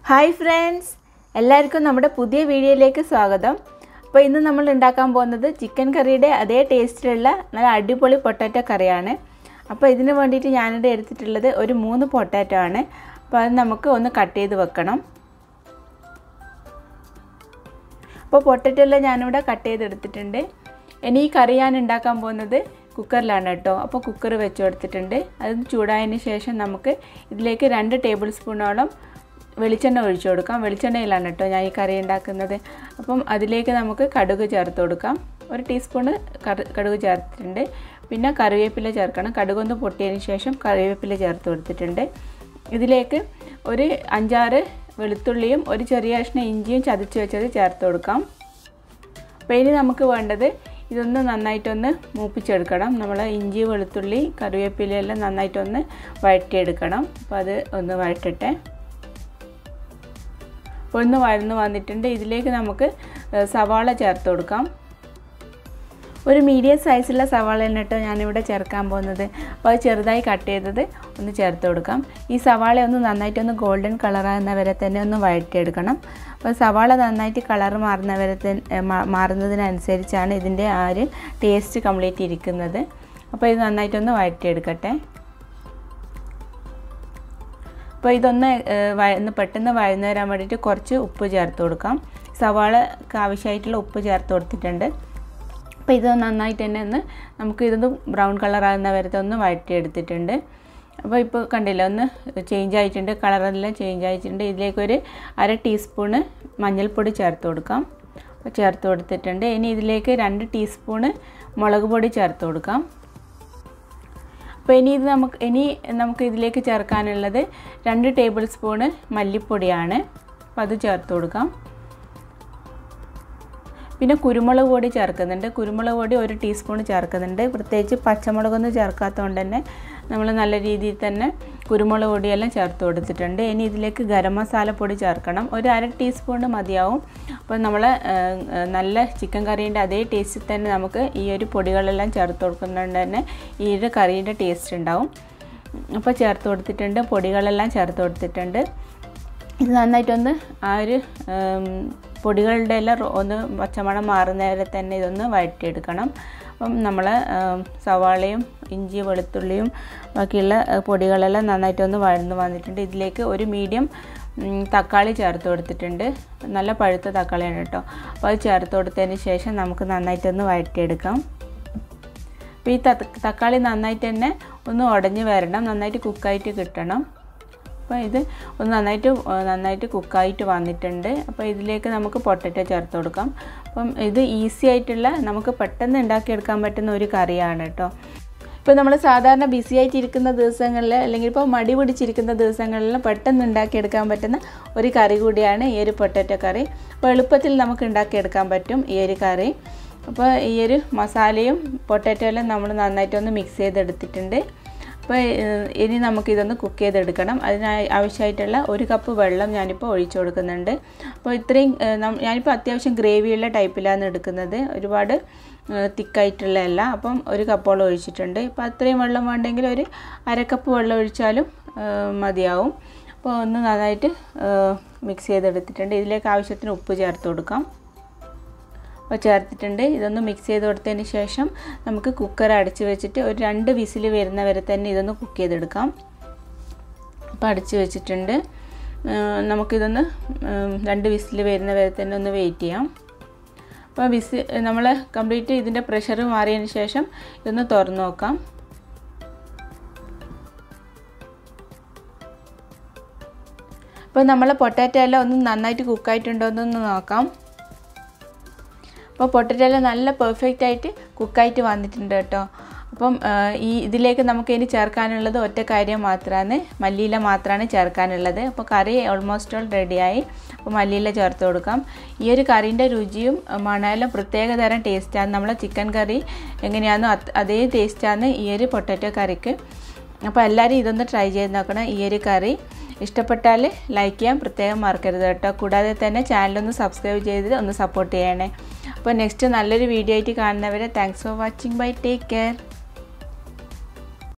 hi friends എല്ലാവർക്കും നമ്മുടെ പുതിയ വീഡിയോയിലേക്ക് സ്വാഗതം അപ്പോൾ ഇന്ന് നമ്മൾ ഉണ്ടാക്കാൻ പോകുന്നത് ചിക്കൻ കറിയുടെ അതേ ടേസ്റ്റിലുള്ള നല്ല അടിപൊളി പൊട്ടാറ്റോ കറിയാണ് അപ്പോൾ ഇതിന് വേണ്ടിയിട്ട് ഞാനിവിടെ എടുത്തിട്ടുള്ളത് ഒരു മൂന്ന് പൊട്ടാറ്റോ ആണ് അപ്പോൾ അത് നമുക്ക് ഒന്ന് കട്ട് ചെയ്ത് വെക്കണം അപ്പോൾ പൊട്ടറ്റോ എല്ലാം ഞാനിവിടെ കട്ട് ചെയ്തെടുത്തിട്ടുണ്ട് ഇനി ഈ കറി ഞാൻ ഉണ്ടാക്കാൻ പോകുന്നത് കുക്കറിലാണ് കേട്ടോ അപ്പോൾ കുക്കർ വെച്ച് കൊടുത്തിട്ടുണ്ട് അത് ചൂടായതിന് ശേഷം നമുക്ക് ഇതിലേക്ക് രണ്ട് ടേബിൾ സ്പൂണോളം വെളിച്ചെണ്ണ ഒഴിച്ചു കൊടുക്കാം വെളിച്ചെണ്ണയിലാണ് കേട്ടോ ഞാൻ ഈ കറി ഉണ്ടാക്കുന്നത് അപ്പം അതിലേക്ക് നമുക്ക് കടുക് ചേർത്ത് കൊടുക്കാം ഒരു ടീസ്പൂണ് കടുക് ചേർത്തിട്ടുണ്ട് പിന്നെ കറിവേപ്പില ചേർക്കണം കടുകൊന്ന് പൊട്ടിയതിന് ശേഷം കറിവേപ്പില ചേർത്ത് കൊടുത്തിട്ടുണ്ട് ഇതിലേക്ക് ഒരു അഞ്ചാറ് വെളുത്തുള്ളിയും ഒരു ചെറിയ കഷ്ണം ഇഞ്ചിയും ചതച്ച് വെച്ചത് ചേർത്ത് കൊടുക്കാം അപ്പോൾ ഇനി നമുക്ക് വേണ്ടത് ഇതൊന്ന് നന്നായിട്ടൊന്ന് മൂപ്പിച്ചെടുക്കണം നമ്മൾ ഇഞ്ചി വെളുത്തുള്ളി കറിവേപ്പിലയെല്ലാം നന്നായിട്ടൊന്ന് വഴറ്റിയെടുക്കണം അപ്പോൾ അത് ഒന്ന് വഴറ്റട്ടെ അപ്പോൾ ഒന്ന് വഴന്ന് വന്നിട്ടുണ്ട് ഇതിലേക്ക് നമുക്ക് സവാള ചേർത്ത് കൊടുക്കാം ഒരു മീഡിയം സൈസുള്ള സവാള കേട്ടോ ഞാനിവിടെ ചേർക്കാൻ പോകുന്നത് അപ്പോൾ അത് ചെറുതായി കട്ട് ചെയ്തത് ഒന്ന് ചേർത്ത് കൊടുക്കാം ഈ സവാള ഒന്ന് നന്നായിട്ടൊന്ന് ഗോൾഡൻ കളറാകുന്ന വരെ തന്നെ ഒന്ന് വഴറ്റിയെടുക്കണം അപ്പോൾ സവാള നന്നായിട്ട് കളർ മാറുന്ന വരെ മാറുന്നതിനനുസരിച്ചാണ് ഇതിൻ്റെ ആ ഒരു ടേസ്റ്റ് കംപ്ലീറ്റ് ഇരിക്കുന്നത് അപ്പോൾ ഇത് നന്നായിട്ടൊന്ന് വഴറ്റിയെടുക്കട്ടെ അപ്പോൾ ഇതൊന്ന് ഒന്ന് പെട്ടെന്ന് വഴന്നു വരാൻ വേണ്ടിയിട്ട് കുറച്ച് ഉപ്പ് ചേർത്ത് കൊടുക്കാം സവാളക്ക് ആവശ്യമായിട്ടുള്ള ഉപ്പ് ചേർത്ത് കൊടുത്തിട്ടുണ്ട് അപ്പോൾ ഇത് നന്നായിട്ട് തന്നെ ഒന്ന് നമുക്ക് ഇതൊന്ന് ബ്രൗൺ കളറാകുന്ന വരത്തെ ഒന്ന് വഴറ്റിയെടുത്തിട്ടുണ്ട് അപ്പോൾ ഇപ്പോൾ കണ്ടില്ല ഒന്ന് ചേഞ്ച് ആയിട്ടുണ്ട് കളറെല്ലാം ചേഞ്ച് ആയിട്ടുണ്ട് ഇതിലേക്കൊരു അര ടീസ്പൂണ് മഞ്ഞൾപ്പൊടി ചേർത്ത് കൊടുക്കാം അപ്പോൾ ചേർത്ത് കൊടുത്തിട്ടുണ്ട് ഇനി ഇതിലേക്ക് രണ്ട് ടീസ്പൂണ് മുളക് പൊടി ചേർത്ത് കൊടുക്കാം അപ്പോൾ ഇനി ഇത് നമുക്ക് ഇനി നമുക്ക് ഇതിലേക്ക് ചേർക്കാനുള്ളത് രണ്ട് ടേബിൾ സ്പൂണ് മല്ലിപ്പൊടിയാണ് അപ്പോൾ അത് ചേർത്ത് കൊടുക്കാം പിന്നെ കുരുമുളക് പൊടി ചേർക്കുന്നുണ്ട് കുരുമുളക് പൊടി ഒരു ടീസ്പൂൺ ചേർക്കുന്നുണ്ട് പ്രത്യേകിച്ച് പച്ചമുളകൊന്നും ചേർക്കാത്തതുകൊണ്ട് തന്നെ നമ്മൾ നല്ല രീതിയിൽ തന്നെ കുരുമുളക് പൊടിയെല്ലാം ചേർത്ത് കൊടുത്തിട്ടുണ്ട് ഇനി ഇതിലേക്ക് ഗരം മസാല പൊടി ചേർക്കണം ഒരു അര ടീസ്പൂൺ മതിയാവും അപ്പോൾ നമ്മൾ നല്ല ചിക്കൻ കറീൻ്റെ അതേ ടേസ്റ്റിൽ തന്നെ നമുക്ക് ഈ ഒരു പൊടികളെല്ലാം ചേർത്ത് കൊടുക്കുന്നതുകൊണ്ട് തന്നെ ഈ ഒരു കറീൻ്റെ ടേസ്റ്റ് ഉണ്ടാവും അപ്പോൾ ചേർത്ത് കൊടുത്തിട്ടുണ്ട് പൊടികളെല്ലാം ചേർത്ത് കൊടുത്തിട്ടുണ്ട് ഇത് നന്നായിട്ടൊന്ന് ആ ഒരു പൊടികളുടെ എല്ലാം ഒന്ന് പച്ചമണം മാറുന്ന വരെ തന്നെ ഇതൊന്ന് വഴറ്റിയെടുക്കണം അപ്പം നമ്മൾ സവാളയും ഇഞ്ചി വെളുത്തുള്ളിയും ബാക്കിയുള്ള പൊടികളെല്ലാം നന്നായിട്ടൊന്ന് വഴന്ന് വന്നിട്ടുണ്ട് ഇതിലേക്ക് ഒരു മീഡിയം തക്കാളി ചേർത്ത് കൊടുത്തിട്ടുണ്ട് നല്ല പഴുത്ത തക്കാളിയാണ് കേട്ടോ അപ്പോൾ അത് ചേർത്ത് കൊടുത്തതിന് ശേഷം നമുക്ക് നന്നായിട്ടൊന്ന് വഴറ്റിയെടുക്കാം അപ്പോൾ ഈ തക്കാളി നന്നായിട്ട് തന്നെ ഒന്ന് ഉടഞ്ഞ് വരണം നന്നായിട്ട് കുക്കായിട്ട് കിട്ടണം അപ്പോൾ ഇത് ഒന്ന് നന്നായിട്ട് നന്നായിട്ട് കുക്കായിട്ട് വന്നിട്ടുണ്ട് അപ്പോൾ ഇതിലേക്ക് നമുക്ക് പൊട്ടറ്റോ ചേർത്ത് കൊടുക്കാം അപ്പം ഇത് ഈസി ആയിട്ടുള്ള നമുക്ക് പെട്ടെന്ന് ഉണ്ടാക്കിയെടുക്കാൻ പറ്റുന്ന ഒരു കറിയാണ് കേട്ടോ ഇപ്പോൾ നമ്മൾ സാധാരണ ബിസി ആയിട്ടിരിക്കുന്ന ദിവസങ്ങളിൽ അല്ലെങ്കിൽ ഇപ്പോൾ മടി പിടിച്ചിരിക്കുന്ന ദിവസങ്ങളിൽ പെട്ടെന്ന് ഉണ്ടാക്കിയെടുക്കാൻ പറ്റുന്ന ഒരു കറി കൂടിയാണ് ഈ ഒരു പൊട്ടറ്റോ കറി അപ്പോൾ എളുപ്പത്തിൽ നമുക്ക് ഉണ്ടാക്കിയെടുക്കാൻ പറ്റും ഈ ഒരു കറി അപ്പോൾ ഈ ഒരു മസാലയും പൊട്ടറ്റോ എല്ലാം നമ്മൾ നന്നായിട്ടൊന്ന് മിക്സ് ചെയ്തെടുത്തിട്ടുണ്ട് അപ്പോൾ ഇനി നമുക്കിതൊന്ന് കുക്ക് ചെയ്തെടുക്കണം അതിനായി ആവശ്യമായിട്ടുള്ള ഒരു കപ്പ് വെള്ളം ഞാനിപ്പോൾ ഒഴിച്ചു കൊടുക്കുന്നുണ്ട് അപ്പോൾ ഇത്രയും ഞാനിപ്പോൾ അത്യാവശ്യം ഗ്രേവിയുള്ള ടൈപ്പിലാണ് എടുക്കുന്നത് ഒരുപാട് തിക്കായിട്ടുള്ളതല്ല അപ്പം ഒരു കപ്പോളം ഒഴിച്ചിട്ടുണ്ട് ഇപ്പോൾ അത്രയും വെള്ളം വേണ്ടെങ്കിൽ ഒരു അരക്കപ്പ് വെള്ളം ഒഴിച്ചാലും മതിയാവും അപ്പോൾ ഒന്ന് നന്നായിട്ട് മിക്സ് ചെയ്തെടുത്തിട്ടുണ്ട് ഇതിലേക്ക് ആവശ്യത്തിന് ഉപ്പ് ചേർത്ത് കൊടുക്കാം അപ്പോൾ ചേർത്തിട്ടുണ്ട് ഇതൊന്ന് മിക്സ് ചെയ്ത് കൊടുത്തതിന് ശേഷം നമുക്ക് കുക്കർ അടച്ച് വെച്ചിട്ട് ഒരു രണ്ട് വിസിൽ വരുന്ന വരെ തന്നെ ഇതൊന്ന് കുക്ക് ചെയ്തെടുക്കാം അപ്പോൾ അടച്ച് വെച്ചിട്ടുണ്ട് നമുക്കിതൊന്ന് രണ്ട് വിസിൽ വരുന്ന വരെ തന്നെ ഒന്ന് വെയിറ്റ് ചെയ്യാം അപ്പോൾ വിസി നമ്മൾ കംപ്ലീറ്റ് ഇതിൻ്റെ പ്രഷർ മാറിയതിന് ശേഷം ഇതൊന്ന് തുറന്ന് നോക്കാം അപ്പോൾ നമ്മൾ പൊട്ടാറ്റോ എല്ലാം ഒന്ന് നന്നായിട്ട് കുക്കായിട്ടുണ്ടോ എന്നൊന്ന് നോക്കാം അപ്പോൾ പൊട്ടറ്റോ എല്ലാം നല്ല പെർഫെക്റ്റ് ആയിട്ട് കുക്കായിട്ട് വന്നിട്ടുണ്ട് കേട്ടോ അപ്പം ഈ ഇതിലേക്ക് നമുക്ക് ഇനി ചേർക്കാനുള്ളത് ഒറ്റ കാര്യം മാത്രമാണ് മല്ലിയില മാത്രമാണ് ചേർക്കാനുള്ളത് അപ്പോൾ കറി ഓൾമോസ്റ്റ് ഓൾ റെഡിയായി അപ്പോൾ മല്ലിയില ചേർത്ത് കൊടുക്കാം ഈ ഒരു കറീൻ്റെ രുചിയും മണലും പ്രത്യേക തരം ടേസ്റ്റാണ് നമ്മളെ ചിക്കൻ കറി എങ്ങനെയാണെന്നോ അതേ ടേസ്റ്റാണ് ഈ ഒരു പൊട്ടറ്റോ കറിക്ക് അപ്പോൾ എല്ലാവരും ഇതൊന്ന് ട്രൈ ചെയ്ത് നോക്കണം ഈ ഒരു കറി ഇഷ്ടപ്പെട്ടാൽ ലൈക്ക് ചെയ്യാൻ പ്രത്യേകം മറക്കരുത് കേട്ടോ കൂടാതെ തന്നെ ചാനലൊന്ന് സബ്സ്ക്രൈബ് ചെയ്ത് ഒന്ന് സപ്പോർട്ട് ചെയ്യണേ അപ്പോൾ നെക്സ്റ്റ് നല്ലൊരു വീഡിയോ ആയിട്ട് കാണുന്നവരെ thanks for watching bye take care